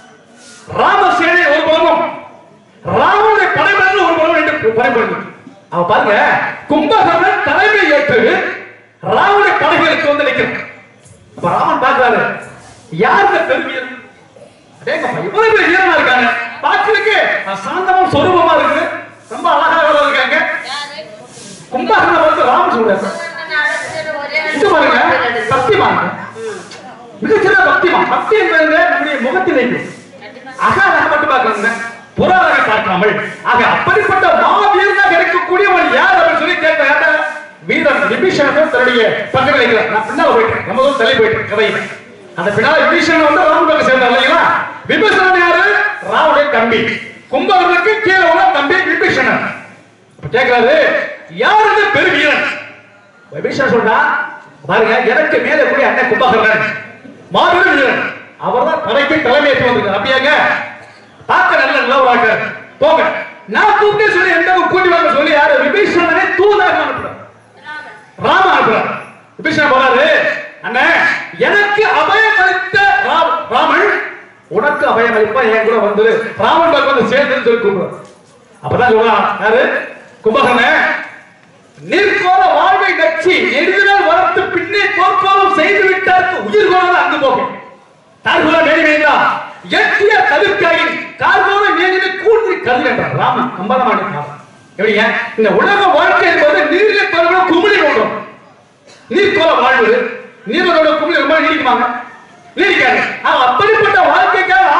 B: ராமசேனை ஒரு புறமும் ராவனுடைய படைபலன் ஒரு புறம் என்று படைபடுது அவன் பாருங்க கும்பகர்ணன் தலைமை ஏற்று ராவனுடைய படைகளுக்கு வந்து நிற்கிறான் அப்ப ராமன் பார்க்கிறாரு யார் இந்த பெருமையன் அடேங்கப்பா, இவ்வளவு பெரிய வீரனா இருக்காங்க பார்க்கறதுக்கு சாந்தமும் சொரூபமா இருக்கு ரொம்ப அழகாக இருக்காங்க கும்பகர்ணன் வந்து ராமன் சொல்றாரு இது பாருங்க பக்திமான் மிக சிறந்த பக்திமான் பக்தி என்பது நம்முடைய முகத்தில் இருக்கும் அக அழக மட்டும் பார்க்கணுங்க புற அழகை பார்க்காமல் ஆக அப்படிப்பட்ட மாவீரனாக இருக்கக்கூடியவன் யார் அப்படின்னு சொல்லி கேட்ட கேட்ட வீரன் விபீஷணன் தன்னுடைய பக்கத்தில் இருக்கிறார் நான் பின்னால போயிட்டேன் ரொம்ப தூரம் தள்ளி போயிட்டேன் கதையில அந்த பின்னால விபீஷணன் வந்து ராமன் பக்கம் சேர்ந்தார் இல்லைங்களா விபீஷணன் யாரு ராவனுடைய தம்பி கும்பகர்ணனுக்கு கீழே உள்ள தம்பி விபீஷணன் அப்ப கேட்கிறாரு யார் இந்த பெருவீரன் விபீஷணன் சொல்றா பாருங்க எனக்கு மேல கூடிய அண்ணன் கும்பகர்ணன் மாபெரும் வீரன் அவர்தான் படைக்கு தலைமையேற்று வந்திருக்கார் அப்படியாங்க பார்க்க நல்ல நல்லவராக போங்க நான் கூப்பிட்டு சொல்லி எந்த கூட்டி வாங்க சொல்லி யாரு விபீஷணனை தூதாக அனுப்புறார் ராம அனுப்புறார் விபீஷணன் போறாரு அண்ணே எனக்கு அபயம் அளித்த ராம் ராமன் உனக்கு அபயம் அளிப்பா என் கூட வந்து ராமன் பக்கம் வந்து சேர்ந்துன்னு சொல்லி கூப்பிடுறார் அப்பதான் சொல்றான் யாரு கும்பகர்ணன் நீர்கோல வாழ்வை நச்சி நெடுநாள் வளர்த்து பின்னே தோற்கோலம் செய்து விட்டாருக்கு உயிர் கோலம் அங்கு போகும் தார்கோல மேடி வேண்டா எட்டிய கதிர்காயின் கார்கோல மேலினை கூர்ந்து கதிர் என்றார் ராமன் கம்பளமாடி எப்படிங்க இந்த உலக வாழ்க்கை என்பது நீரிலே தொடர்பு குமிழி கொண்டோம் நீர்கோல வாழ்வு நீரோட குமிழி ரொம்ப நீடிக்குமாங்க நீடிக்காது ஆனா அப்படிப்பட்ட வாழ்க்கைக்காக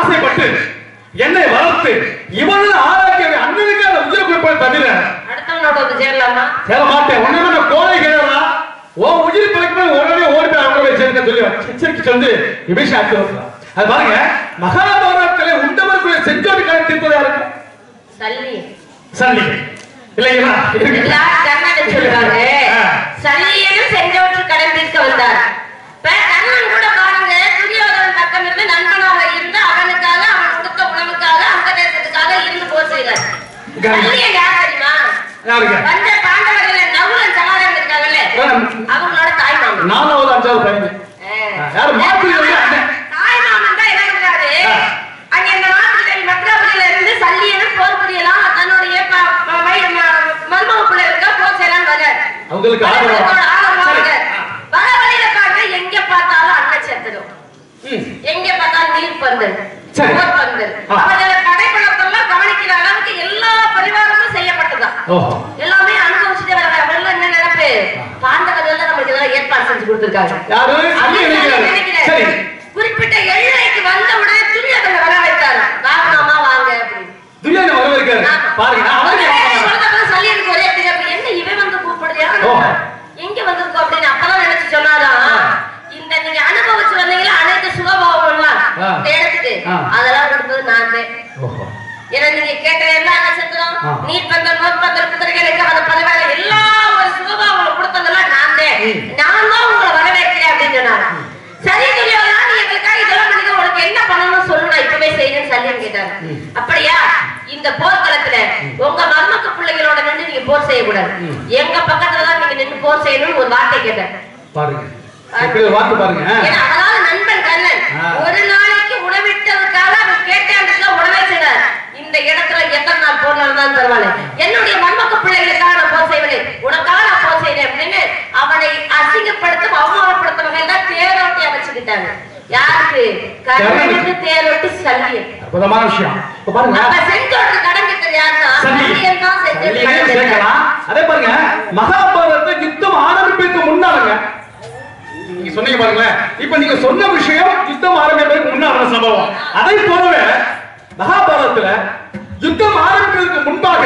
B: என்னை வளர்த்து இவனும் ஆராய்ச்சி அண்ணனுக்கு அந்த உயிரை கொடுப்பேன் தவிர
F: அடுத்தவனோட வந்து சேரலாமா
B: சேர மாட்டேன் ஒண்ணு நான் கோழை கேடா உன் உயிர் பிழைக்குமே உடனே ஓடி போய் அவங்க போய் சேர்க்க சொல்லி எச்சரிக்கை சொல்லி விபீஷன் ஆச்சு அது பாருங்க மகாபாரதத்திலே உண்டவர்களை செஞ்சோடு கலை தீர்ப்பதா இருக்கு
F: சல்லி
B: சல்லி இல்லைங்களா இருக்கு.
F: எல்லாரும் கர்ணன் சொல்லுவாங்க
B: ஆ.
F: சல்லியனும் செஞ்சவற்று கடன் தீர்க்க வந்தார் இப்ப கர்ணன் கூட பாருங்க துரியோதனன் பக்கம் இருந்து நண்பனாக இருந்து அவனுக்காக அவன் கொடுத்த உணவுக்காக அந்த தேசத்துக்காக இருந்து போர் செய்தார்
B: கர்ணன்.
F: சல்லியன் யார் தெரியுமா
B: யாருங்க
F: பஞ்ச பாண்டவர்கள நகுலன் சகாதேவன் இருக்காங்கல்ல அவங்களோட தாய் மாமன்
B: நாலாவது அஞ்சாவது பையன் யாரு மாப்பிள்ளை அண்ணன்
F: தாய் மாமன் தான் என்ன பண்றாரு
B: ஆ.
F: அங்க இந்த நாட்டுல மத்ராபுரியில இருந்து சல்லியனும் போர் புரியலாம் தன்னுடைய ப- ப- வய- ம- மருமக பிள்ளை இருக்கா போர் செய்யலாம் வர்றாரு
B: அவங்களுக்கு
F: அவங்களோட
B: ஆதரவா
F: ஆதரவா
B: சரி.
F: வர்றாரு. வர வழியில பாருங்க எங்க பார்த்தாலும் அண்ணன் சேர்த்துடும்
B: ம்.
F: எங்க பார்த்தாலும் நீர் பந்தல்
B: சரி.
F: போர் பந்தல்
B: ஆ.
F: அவங்கள கடைப்பழத்தெல்லாம் கவனிக்கிற அளவுக்கு எல்லா பரிவாரமும் செய்யப்பட்டதுதான்
B: ஓஹோ
F: எல்லாமே அனுபவிச்சுட்டு வர அவர்கள் என்ன நினைப்பு பாண்டவர்கள் எல்லாம் நமக்கு இதெல்லாம் ஏற்பாடு செஞ்சு கொடுத்திருக்காங்க
B: யாரு
F: அது
B: அள்ளி
F: நான்
B: நினைக்கிறாரு
F: நினைக்கிறேன்.
B: சரி
F: குறிப்பிட்ட எல்லைக்கு வந்த உடனே துரியோதனை வர வைத்தாரு வாங்கலாமா வாங்க அப்படின்னு
B: துரியோதனை வரவேற்காரு பாருங்க நான் அவருக்கு
F: உடனே
B: வாங்க.
F: சொல்றப்ப சல்லியனுக்கு ஒரே திகப்பு. என்ன இவன் வந்து கூப்பிடுறியா?
B: ஓ.
F: எங்க வந்திருக்கோம் அப்படின்னு அப்பதான் நினைச்சு சொன்னாராம். இந்த நீங்க அனுபவிச்சு வந்தீங்களா அனைத்து சுகபோகம்லாம்
B: ஆ.
F: இந்த இடத்துக்கு
B: ஆ.
F: அதெல்லாம் கொடுத்தது நான் தான்
B: ஓஹோ
F: ஏன்னா நீங்க கேட்ட எல்லா நட்சத்திரம்
B: ஆ.
F: நீர் பந்தல் நோர் பந்தல் குதிரைகளுக்கு அந்த பரிவார எல்லா ஒரு சுகபாவங்களை கொடுத்ததெல்லாம் நான் தான்
B: ம்.
F: நான் தான் உங்களை வரவேற்கிறேன் அப்படின்னு சொன்னாரு சரி துரியோதனா நீ எங்களுக்காக இதெல்லாம் பண்ணிக்க உனக்கு என்ன பண்ணணும்னு சொல்லு நான் இப்பவே செய்யணும்னு சல்லியன் கேட்டாரு அப்படியா இந்த போர்க்களத்துல உங்க மர்மக்க பிள்ளைகளோட நின்று நீங்க போர் செய்யக்கூடாது எங்க பக்கத்துல தான் நீங்க நின்று போர் செய்யணும்னு ஒரு வார்த்தை கேட்டார்
B: பாருங்க எப்படி ஒரு வார்த்தை பாருங்க
F: ஏன்னா அவரால் நண்பன் கண்ணன்
B: ஆ.
F: ஒரு நாளைக்கு உணவிட்டதுக்காக அவர் கேட்டேன் உணவே செய்தார் இந்த இடத்துல எத்தனை நாள் போர் நடந்தாலும் பரவாயில்ல என்னுடைய மர்மக்க பிள்ளைகளுக்காக நான் போர் செய்வேன் உனக்காக நான் போர் செய்றேன் அப்படின்னு அவனை அசிங்கப்படுத்தும் அவமானப்படுத்தும் வகையில் தான் தேரோட்டியா வச்சுக்கிட்டாங்க யாருக்கு கண்ணனுக்கு தேரோட்டி சல்லியன்
B: அற்புதமான விஷயம் இப்ப பாருங்க
F: அப்ப செஞ்சோட்டு கடன் கிட்டது யாருன்னா
B: சல்லி.
F: சல்லியன் தான் செஞ்சோட்டு
B: சல்லியனையும்
F: கடன் கிட்டார்.
B: சேர்க்கலாம். அதே பாருங்க மகாபாரத யுத்தம் ஆரம்பிப்பதற்கு முன்னாலங்க நீங்க சொன்னீங்க பாருங்களேன் இப்ப நீங்க சொன்ன விஷயம் யுத்தம் ஆரம்பிப்பதற்கு முன்னால சம்பவம் அதை போலவே மகாபாரதத்துல யுத்தம் ஆரம்பிப்பதற்கு முன்பாக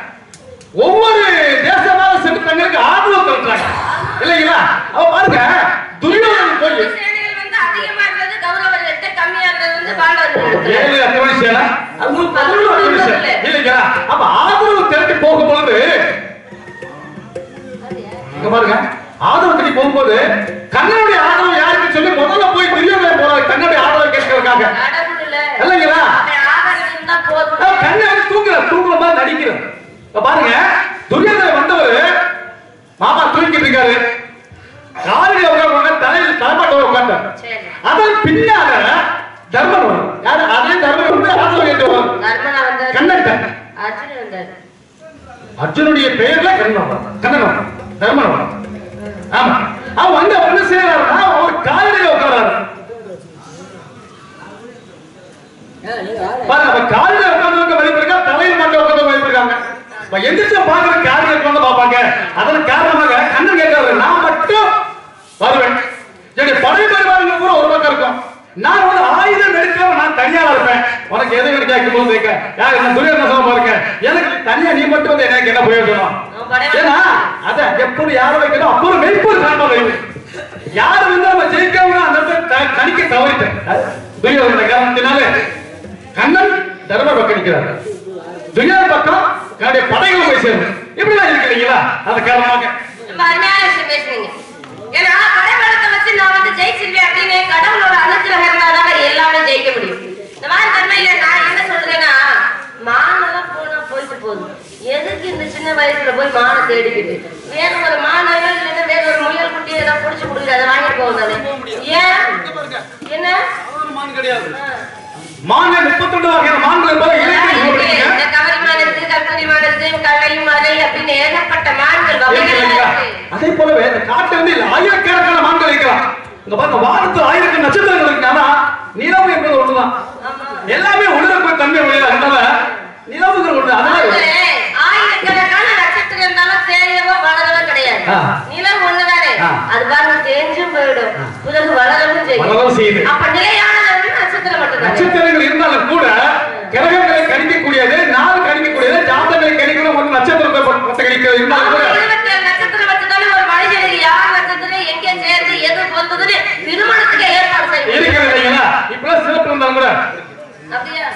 B: ஒவ்வொரு தேசமாக சென்று தங்களுக்கு ஆதரவு தருறாங்க இல்லைங்களா அவ பாருங்க துரியோதனன் போய்
F: சேனைகள் வந்து அதிகமா இருந்தது கௌரவர்கள்ட்ட கம்மியா இருந்தது வந்து பாண்டவர்கள்
B: ஏழு அத்தனை சேனா அது உங்களுக்கு பதினொன்று அத்தனை சேனா இல்லைங்களா அப்ப ஆதரவு திரட்டி போகும்போது இங்க பாருங்க ஆதரவு திரட்டி போகும்போது கண்ணனுடைய ஆதரவு யாருக்கு சொல்லி முதல்ல போய் துரியோதனன் போறாரு கண்ணனுடைய ஆதரவு கேட்கறதுக்காக
F: கடவுள் இல்ல
B: இல்லைங்களா
F: அவன் ஆதரவு இருந்தா போதும்
B: அஹ் கண்ணை வந்து தூங்குற தூங்குற மாதிரி நடிக்கிறார் இப்ப பாருங்க துரியோதனன் வந்தவர் மாமா தூங்கிட்டு இருக்காரு காலில் உட்கார்ந்து தலையில் தலைப்பாட்டு உட்கார்ந்தார்
F: சரி
B: அதன் பின்னால தர்மன் வரும் யாரு அதே தர்மன் வந்து ஆதரவு கேட்டு வரும்
F: தர்மனா வந்தாரு
B: கண்ணன்
F: அர்ஜுனன் வந்தாரு
B: அர்ஜுனுடைய பெயர்ல கண்ணன் வரும் கண்ணன் வரும் தர்மன் வரும் ஆமா அவன் வந்து அவர் என்ன செய்யறாருன்னா அவர் காலிலே உட்காராரு பாருங்க அப்ப காலில உட்கார்ந்து மதிப்பு இருக்கா தலையில் மட்டும் உட்கார்ந்து மதிப்பு இருக்காங்க இப்ப எந்திரிச்சு பாக்குற காலில் உட்கார்ந்து பார்ப்பாங்க அதன் காரணமாக கண்ணன் கேட்காரு நான் மட்டும் வருவேன் என்னுடைய படை பரிவாரங்கள் கூட ஒரு பக்கம் இருக்கும் நான் வந்து ஆயுதம் எடுக்காம நான் தனியாளா இருப்பேன் உனக்கு எது எனக்கு கேட்கும் போது கேட்க யார் என்ன துரியோதன சமமா இருக்க எனக்கு தனியா நீ மட்டும் வந்து எனக்கு என்ன பிரயோஜனம்
F: அவன் படை
B: ஏன்னா அத எப்படி யாரை வைக்கணும் அப்போ ஒரு மெய்ப்பொருள் காரணம் வைக்கணும் யாரு வந்து நம்ம ஜெயிக்காம அந்த இடத்துல த- தணிக்க தவறிட்டேன் துரியோதன காரணத்தினால கண்ணன் தர்ம பக்கம் நிற்கிறார் துரியோதன பக்கம் என்னுடைய படைகளும் போய் சேரும் இப்படிலாம் இருக்கு இல்லைங்களா அந்த காரணமாக
F: ரொம்ப அருமையான விஷயம் பேசுறீங்க ஏன்னா கடவுளத்தை வச்சு நான் வந்து ஜெயிச்சிருவேன் அப்படின்னு கடவுளோட அனுகிரகம் இருந்தாதான் எல்லாமே ஜெயிக்க முடியும் இந்த மாதிரி தன்மையில நான் என்ன சொல்றேன்னா மானெல்லாம் போனா போயிட்டு போகுது எதுக்கு இந்த சின்ன வயசுல போய் மானை தேடிக்கிட்டு வேற ஒரு மானை இல்லைன்னா வேற ஒரு முயல் குட்டி ஏதாவது புடிச்சு கொடுக்குது அதை வாங்கிட்டு போகுது ஏன் என்ன
B: மான்கள் முப்பத்தொண்டு வகையான மான்கள் இருப்பதை இலக்கியம் சொல்றீங்க
F: இந்த கவரி மான் இருக்கு கற்பூரி மான் இருக்கு கள்ளை மலை அப்படின்னு ஏகப்பட்ட மான்கள் வகைகள் இருக்கு
B: அதே போலவே இந்த காட்டு வந்து ஆயிரக்கணக்கான மான்கள் இருக்கலாம் இங்க பாருங்க வானத்துல ஆயிரக்கணக்கான நட்சத்திரங்கள் இருக்கு ஆனா நிலவு என்பது ஒண்ணுதான் எல்லாமே உணரக்கூடிய தன்மை உடையதா அதனால நிலவுகள் ஒண்ணு அதனால
F: அதுல ஆயிரக்கணக்கான நட்சத்திரம் இருந்தாலும் தேயவோ வளரவோ கிடையாது
B: ஆ.
F: நிலம் ஒண்ணுதானே
B: ஆ.
F: அது பாருங்க தேஞ்சும் போயிடும் பிறகு வளரவும் செய்யும்
B: வளரவும் செய்யுது.
F: அப்ப நிலையானது வந்து நட்சத்திரம் மட்டும்தான்
B: நட்சத்திரங்கள் இருந்தாலும் கூட கிரக இருந்தாலும் கூட
F: இருபத்தி ஏழு நட்சத்திரம் வச்சுதானே ஒரு மனுஷனுக்கு யார் நட்சத்திரம் எங்க சேர்ந்து எது பொறுத்ததுன்னு திருமணத்துக்கு ஏற்பாடு செய்யும்
B: இருக்கிறது இல்லைங்களா இப்பெல்லாம் சிறப்பு இருந்தாலும் கூட
F: அப்படியா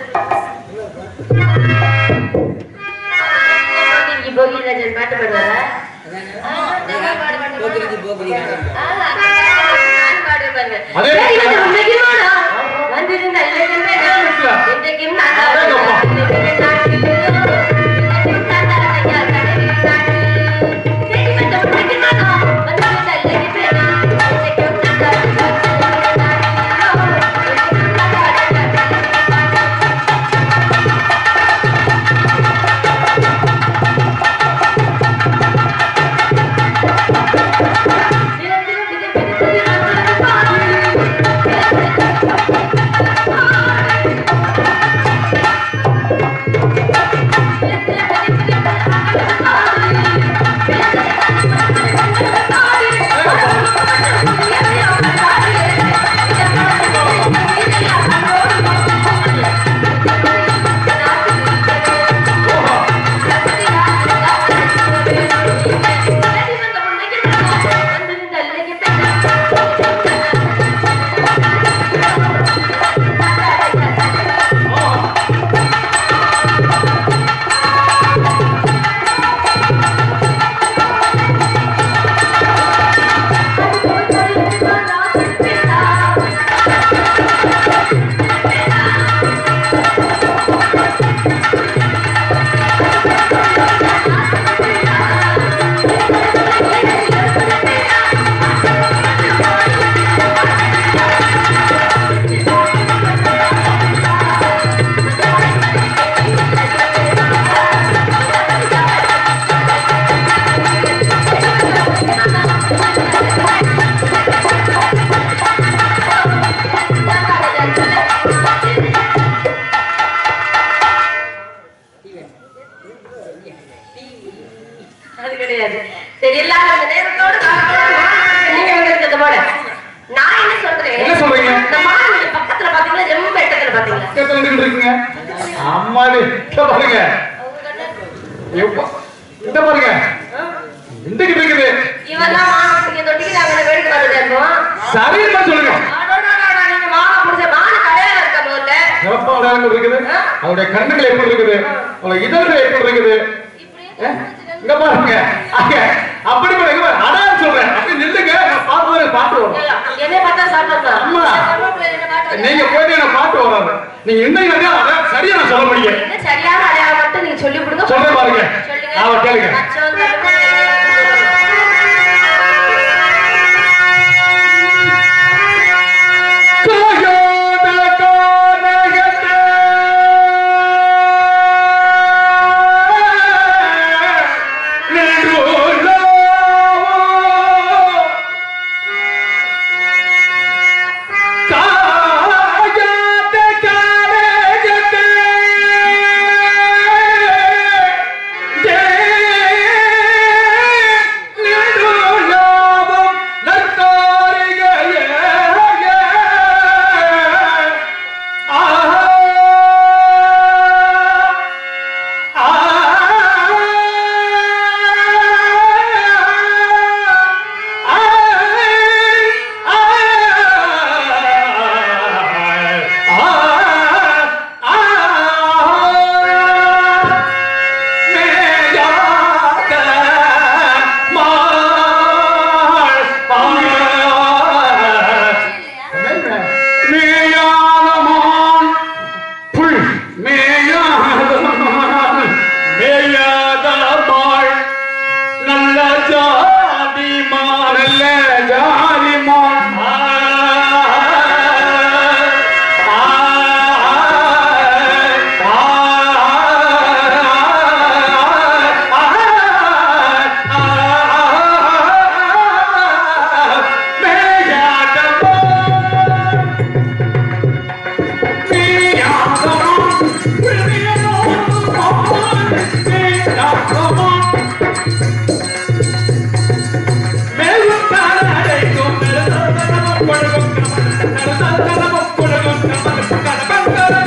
F: போகிரி போகிராஜன் பாட்டு பாடுவாரா ஆ, நான் பாடு, பாடு, பாடு. ஆ, நான் பாடுவேன் பாருங்க.
B: அதே
F: சரி, வந்து உண்மைக்குமாடா? வந்திருந்த அல்லதென்பே நான். இன்றைக்கும் நான் தான் வருவேன். இன்றைக்கும் நான் இருக்கிறோம். இன்றைக்கும் நான் தான் ஐயா கடலில் நாட்டில். சரி, வந்து உண்மைக்குமாடா? வந்திருந்த அல்லதென்பே நான். இன்றைக்கும் நான் தான் ஐயா கடலில் நாட்டில். இன்றைக்கும் நான் தான் ஐயா கடலில் அது கிடையாது சரி எல்லாரும் அந்த நேரத்தோட நீங்க வந்திருக்கிறது போல நான் என்ன சொல்றேன்
B: என்ன சொல்றீங்க?
F: இந்த மாடு பக்கத்துல பாத்தீங்களா ரொம்ப எட்டத்துல பாத்தீங்களா
B: கேட்டு வந்துட்டு இருக்குங்க அம்மாடி இங்க பாருங்க எப்பா இந்த பாருங்க இந்துக்கிட்டு இருக்குது
F: இவெல்லாம் மானத்துக்கு தொட்டிக்கு நாங்க வேடிக்கை பார்த்துட்டு இருக்கோம்
B: சரின்னு சொல்லுங்க
F: அடடடடா, நீங்க மானை புடிச்ச மானு கடையில இருக்க முதல்ல
B: சிறப்பான அடையாளங்கள் இருக்குது அவருடைய கண்ணுகள் எப்படி இருக்குது அவருடைய இதழ்கள் எப்படி இருக்குது ஏ? இங்க பாருங்க அங்க அப்படி பாருங்க இங்க பாருங்க. அடையாளம் சொல்றேன் அப்படி நில்லுங்க நான் பார்த்து பாட்டு வரும்
F: என்ன பார்த்தா சாப்பிட்டா
B: அம்மா. நீங்க போயிட்டு எனக்கு பாட்டு வராது நீங்க இன்னைக்கு அதான் சரியா நான் சொல்ல முடியும்
F: என்ன சரியான அடையாளம் மட்டும் நீங்க சொல்லி கொடுங்க
B: சொல்றேன் பாருங்க.
F: சொல்லுங்க
B: ஆமா, கேளுங்க.
F: அச்சம் தடுப்பு.
B: காயாத கானகத்தே நெடுலாவோ காயாத கானகத்தே ஜே நெடுலாவம் நற்காரிகையே ஆஹா மேயாதமான் புல் மேயாதமான் மேயாதமாள் நல்ல ஜாதி நல்ல ஜாதி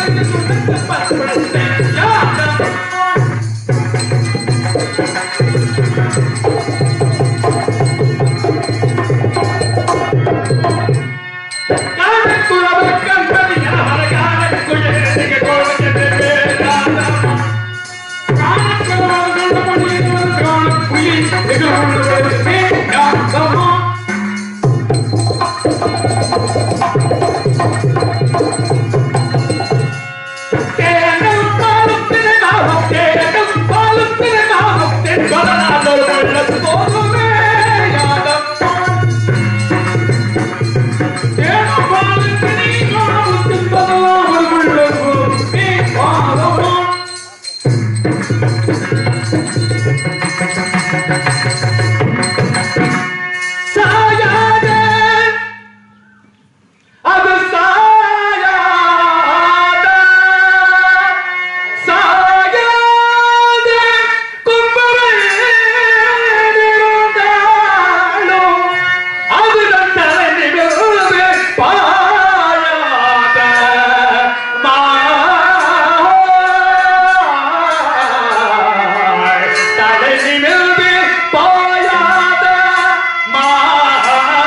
B: Yeah. அது சாயாத சாயாத கும்பரேந்தாலும் அதுதான் தலை நிமிர்ந்து பாயாத மாய். தலை நிமிர்ந்து பாயாத மாய்.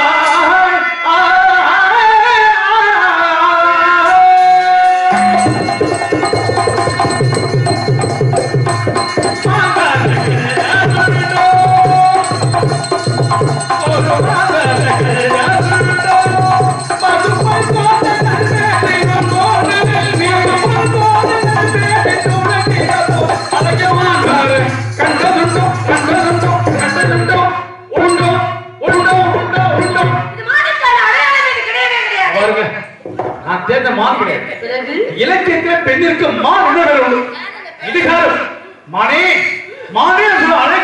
F: இது மாட்டுக்கான அடையாளம் எனக்கு கிடையவே கிடையாது
B: நான் தேர்ந்த மான் கிடையாது
F: பிறகு
B: இலக்கியத்துல பெண்ணிற்கு மான் என்ன வேலை உண்டு இதுகாரம் மானே மானே சொல்ல அழை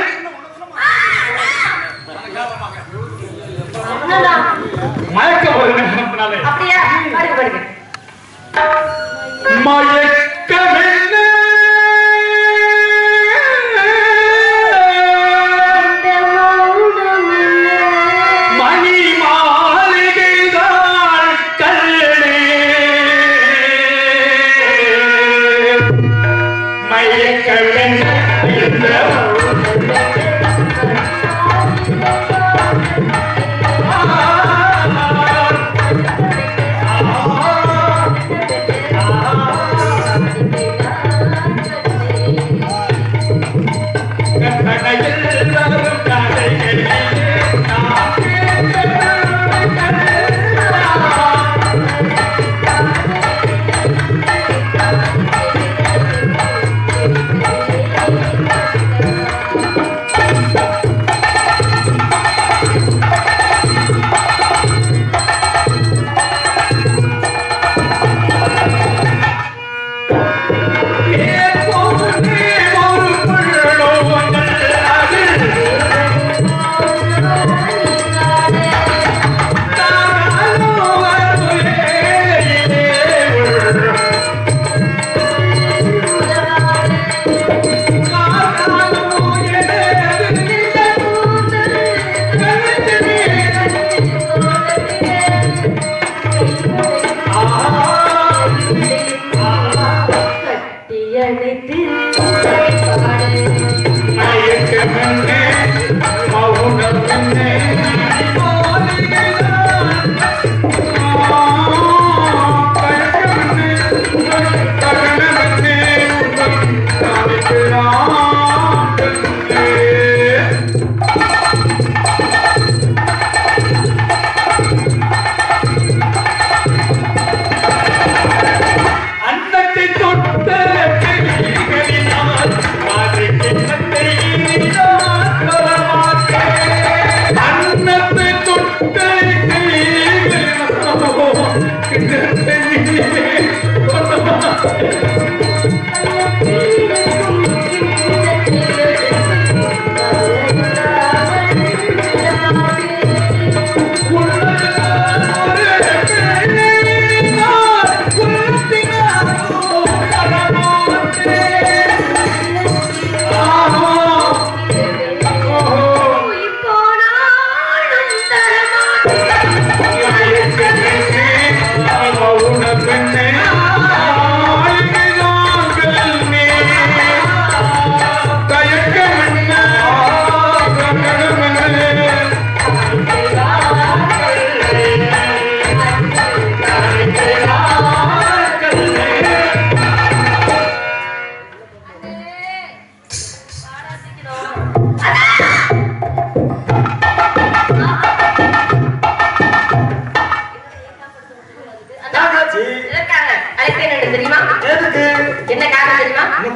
F: என்னதான்
B: மயக்கம் வருகிறேன்
F: அப்படியா பாருங்க பாருங்க
B: மயக்கமென்ன மணி மாளிகைதான் கல்லே மயக்கமென்ன இந்த
F: ஆ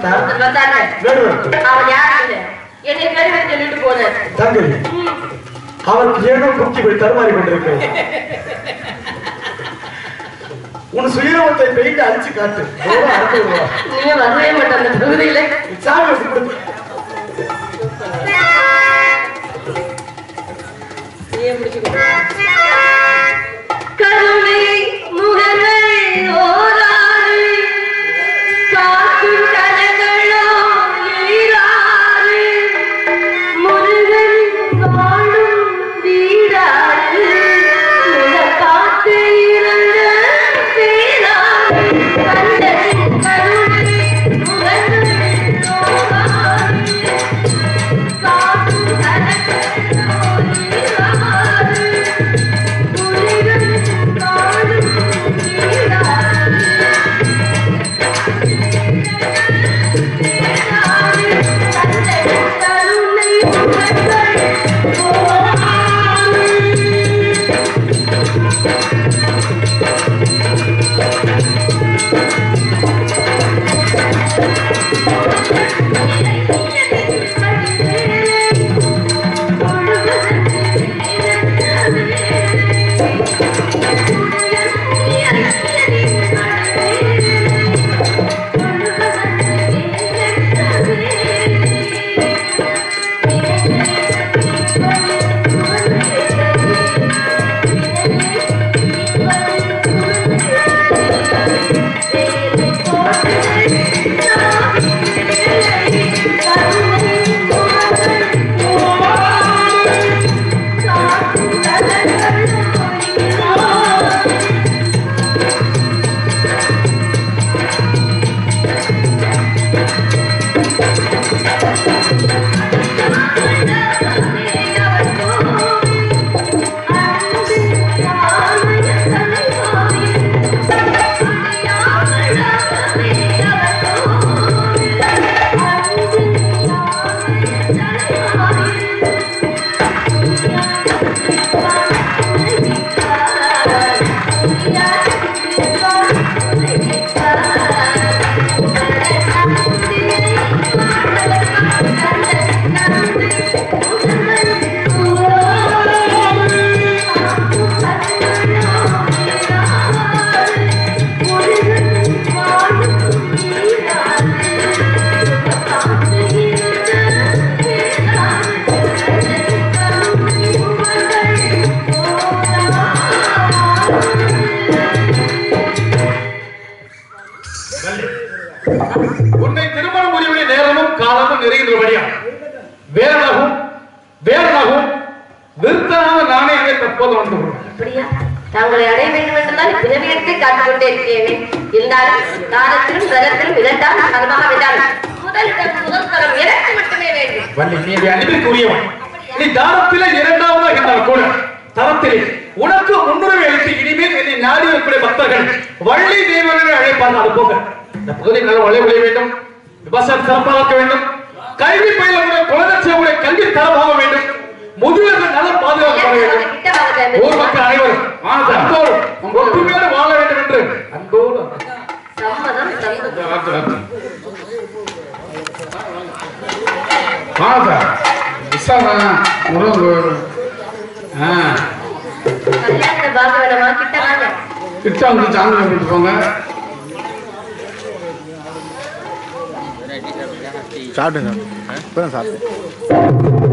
A: ஆத்தா.
F: ஒருத்தர் வந்தாங்க
A: வேடுவர்
F: அவன் யாரு என்னை கருவி சொல்லிட்டு போனார்
A: தங்கை அவருக்கு ஏதோ குக்கி போய் தருமாறி கொண்டிருக்கிறது உன் சுயரூபத்தை பெயிண்ட் அடிச்சு காட்டு எவ்வளவு அர்த்தம் வா.
F: நீங்க வரவே மாட்டேன் அந்த தொகுதியில
A: சாமி வச்சு கொடு.
F: கருணை முகங்கள் ஓராறு காக்கும் கரங்களோ ஈராறு முருகன் வாழும் வீடாறு காத்து இறந்த பேராறு கண்டது கருணை முகங்கள் ஓராறு காக்கும் கரங்களோ ஈராறு
B: உன்னை திருமணம் முடிவுடைய நேரமும் காலமும் நெருங்கின்றபடியா வேறனாகும் வேறனாகும் விருத்தனாக நானே அங்கே தற்போது வந்து கொள்கிறேன்.
F: அப்படியா தாங்களை அடைய வேண்டும் என்றுதான் பிறவி எடுத்து காத்துக் கொண்டே இருக்கிறேன் இருந்தாலும் காலத்திலும் ரகத்திலும் இரண்டாம் கர்மாக விட்டால் முதலிடம் முதல் தரம் எனக்கு மட்டுமே வேண்டும்
B: வள்ளி நீ இதை அனுப்பிற்குரியவன் நீ தானத்திலே இரண்டாவதாக இருந்தால் கூட தரத்திலே உனக்கு முன்னுரிமை அளித்து இனிமேல் என்னை நாடி வரக்கூடிய பக்தர்கள் வள்ளி தேவனை அழைப்பார்கள் அது போக இந்த பகுதியில் நல்ல மழை விளைய வேண்டும் விவசாயம் சிறப்பாக்க வேண்டும் கல்வி பயிலுடைய குலதட்சமுடைய கல்வி தரமாக வேண்டும் முதியோர்கள் நலம் பாதுகாக்கப்பட வேண்டும்
F: கிட்ட வாங்க
B: ஊர் மக்கள் அனைவரும் அன்போடு ஒற்றுமையோடு வாழ வேண்டும் என்று அன்போடு
F: சம்மதம் சம்மதம்
C: ராத்து, ராத்து. வாங்க சார் விசாரணை முருகன் ஆ
F: கல்யாணத்தை பார்க்க வேண்டாமா கிட்ட வாங்க
C: கிட்ட வந்து சாமி கும்பிட்டு போங்க
G: சாப்பிடுங்க இப்பதான் சாப்பிட்டேன்